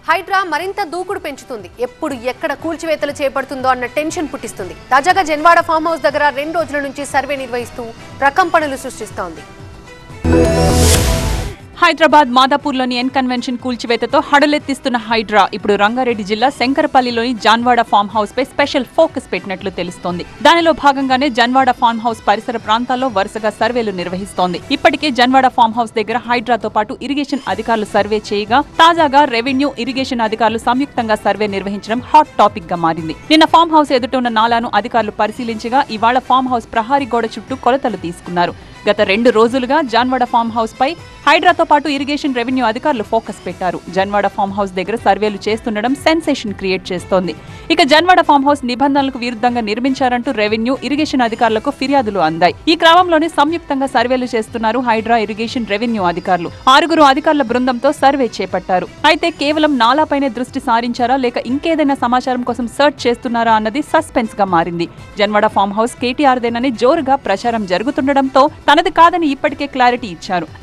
హైడ్రా మరింత దూకుడు పెంచుతుంది ఎప్పుడు ఎక్కడ కూల్చివేతలు చేపడుతుందో అన్న టెన్షన్ పుట్టిస్తుంది తాజాగా జన్వాడ ఫామ్ హౌస్ దగ్గర రెండు రోజుల నుంచి సర్వే నిర్వహిస్తూ ప్రకంపనలు సృష్టిస్తోంది హైదరాబాద్ మాదాపూర్లోని ఎన్ కన్వెన్షన్ కూల్చివేతతో హడలెత్తిస్తున్న హైడ్రా ఇప్పుడు రంగారెడ్డి జిల్లా శంకరపల్లిలోని జాన్వాడ ఫామ్ హౌస్ పై స్పెషల్ ఫోకస్ పెట్టినట్లు తెలుస్తోంది దానిలో భాగంగానే జన్వాడ ఫామ్ హౌస్ పరిసర ప్రాంతాల్లో వరుసగా సర్వేలు నిర్వహిస్తోంది ఇప్పటికే జన్వాడ ఫామ్ హౌస్ దగ్గర హైడ్రాతో పాటు ఇరిగేషన్ అధికారులు సర్వే చేయగా తాజాగా రెవెన్యూ ఇరిగేషన్ అధికారులు సంయుక్తంగా సర్వే నిర్వహించడం హాట్ టాపిక్ గా మారింది నిన్న ఫామ్ హౌస్ ఎదుట ఉన్న నాలాను అధికారులు పరిశీలించగా ఇవాళ ఫామ్ హౌస్ ప్రహారీ గోడ చుట్టూ కొలతలు తీసుకున్నారు గత రెండు రోజులుగా జాన్వాడ ఫామ్ హౌస్ పై హైడ్రాతో పాటు ఇరిగేషన్ రెవెన్యూ అధికారులు ఫోకస్ పెట్టారు జన్వాడ ఫామ్ హౌస్ దగ్గర సర్వేలు చేస్తుండడం సెన్సేషన్ క్రియేట్ చేస్తోంది ఇక జన్వాడ ఫామ్ హౌస్ నిబంధనలకు విరుద్ధంగా నిర్మించారంటూ రెవెన్యూ ఇరిగేషన్ అధికారులకు ఫిర్యాదులు అందాయి ఈ క్రమంలోనే సంయుక్తంగా సర్వేలు చేస్తున్నారు హైడ్రా ఇరిగేషన్ రెవెన్యూ అధికారులు ఆరుగురు అధికారుల బృందంతో సర్వే చేపట్టారు అయితే కేవలం నాలాపైనే దృష్టి సారించారా లేక ఇంకేదైనా సమాచారం కోసం సర్చ్ చేస్తున్నారా అన్నది సస్పెన్స్ గా మారింది జన్వాడ ఫామ్ హౌస్ కేటీఆర్దేనని జోరుగా ప్రచారం జరుగుతుండటంతో తనది కాదని ఇప్పటికే క్లారిటీ ఇచ్చారు